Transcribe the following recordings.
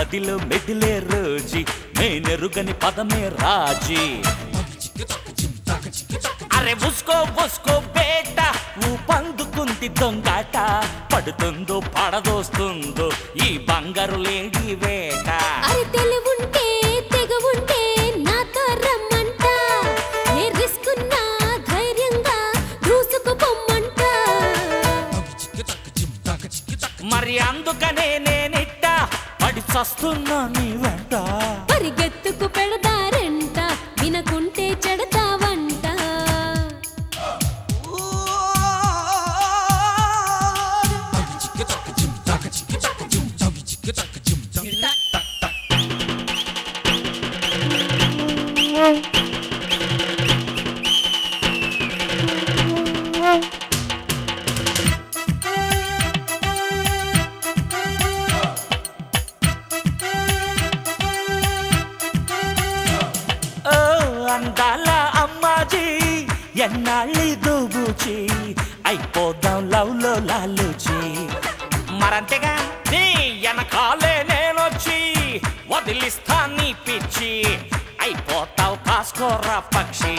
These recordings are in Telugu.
మదిలో మెదిలే రోజీ నేనెరుగని పదమే రాజీ అరే ఉస్కో ఉస్కో బేట ఊపందుకుంది దొంగాట పడుతుందో పడదోస్తుందో ఈ బంగారు లేడి వేట అరే తెలివుంటే తెగవుంటే నాతో రమ్మంట ఏ రిస్క్ ఉన్నా ధైర్యంగా దూసుకుపోమ్మంట మరి అందుకనే నేనిట్ట పడి చస్తున్నా నీ వెంట పరిగెత్తుకు పెడదారంట వినకుంటే చెడతావంట ఓ అందాల అమ్మాజీ ఎన్నాళ్ళి దూబుచి అయిపోదాం లవ్ లో లాలుచి మరంతేగా నీ వెనకాలే నేనొచ్చి వదిలిస్తా నీ పిచ్చి అయిపోతావు కాసుకోరా పక్షి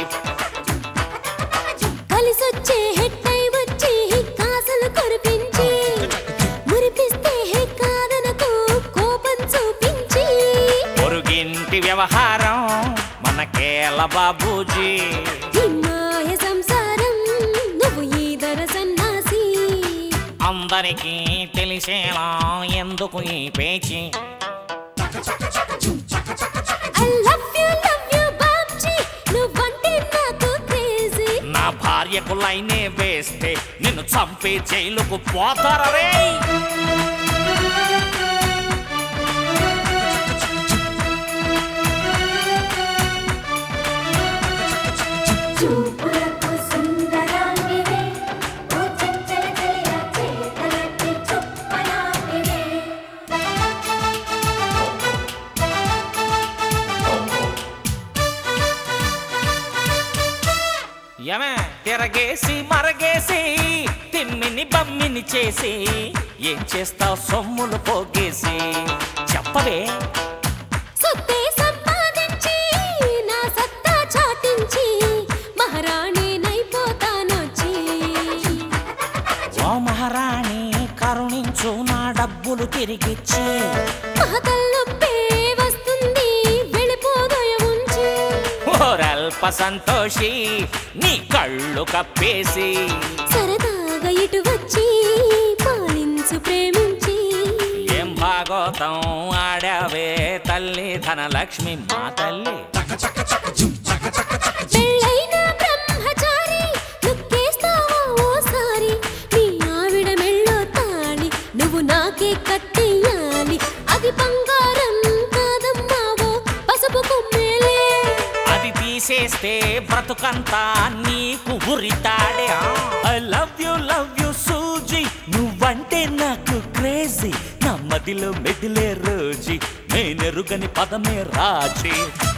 కలిసొచ్చే హెట్టై వచ్చి కాసలు కురిపించి మురిపిస్తే హే కాదనకు కోపం చూపించి పొరుగింటి వ్యవహారం మనకేల బాబూజీ ఈ మాయ సంసారం నువ్వు ఈ దర సన్నాసి అందరికీ తెలిసేలా ఎందుకు ఈ పేచి I love you love you Babji నువ్వంటే నాకు క్రేజీ నా భార్యకు లైనే వేస్తే నిన్ను చంపి జైలుకు పోతారే చూపులకు సుందరాంగివే ఓ చంచల చెలియా చేతలకి చొప్పనాంగివే యమే తిరగేసి మరగేసి తిమ్మిని బమ్మిని చేసి ఏం చేస్తావు సొమ్ములు పోగేసి చెప్పవే సొత్తే సంపాదించి నా సత్తా చాటించి మహారాణి నైపోతానొచ్చి ఓ మహారాణి కరుణించు నా డబ్బులు తిరిగిచ్చి మహతల్లొప్పే వస్తుంది వెళ్ళిపోదోయ ఉంచి ఓరల్ప సంతోషి నీ కళ్ళు కప్పేసి సరదాగా ఇటు వచ్చి పాలించు ప్రేమించి ఏం భాగోతం ఆడావే తల్లి ధనలక్ష్మి మా తల్లి పెళ్ళైన బ్రహ్మచారి లుక్కేస్తావా ఓసారి నీ ఆవిడ మెళ్ళో తాళి నువ్వు నాకే కట్టెయ్యాలి అది బంగారం కాదమ్మావో పసుపు కొమ్మేలే అది తీసేస్తే బ్రతుకంతా నీకు ఉరితాడే I love you love you Suzy నువ్వంటే నాకు క్రేజీ నా మదిలో మెదిలే రోజీ నేనెరుగని పదమే రాజీ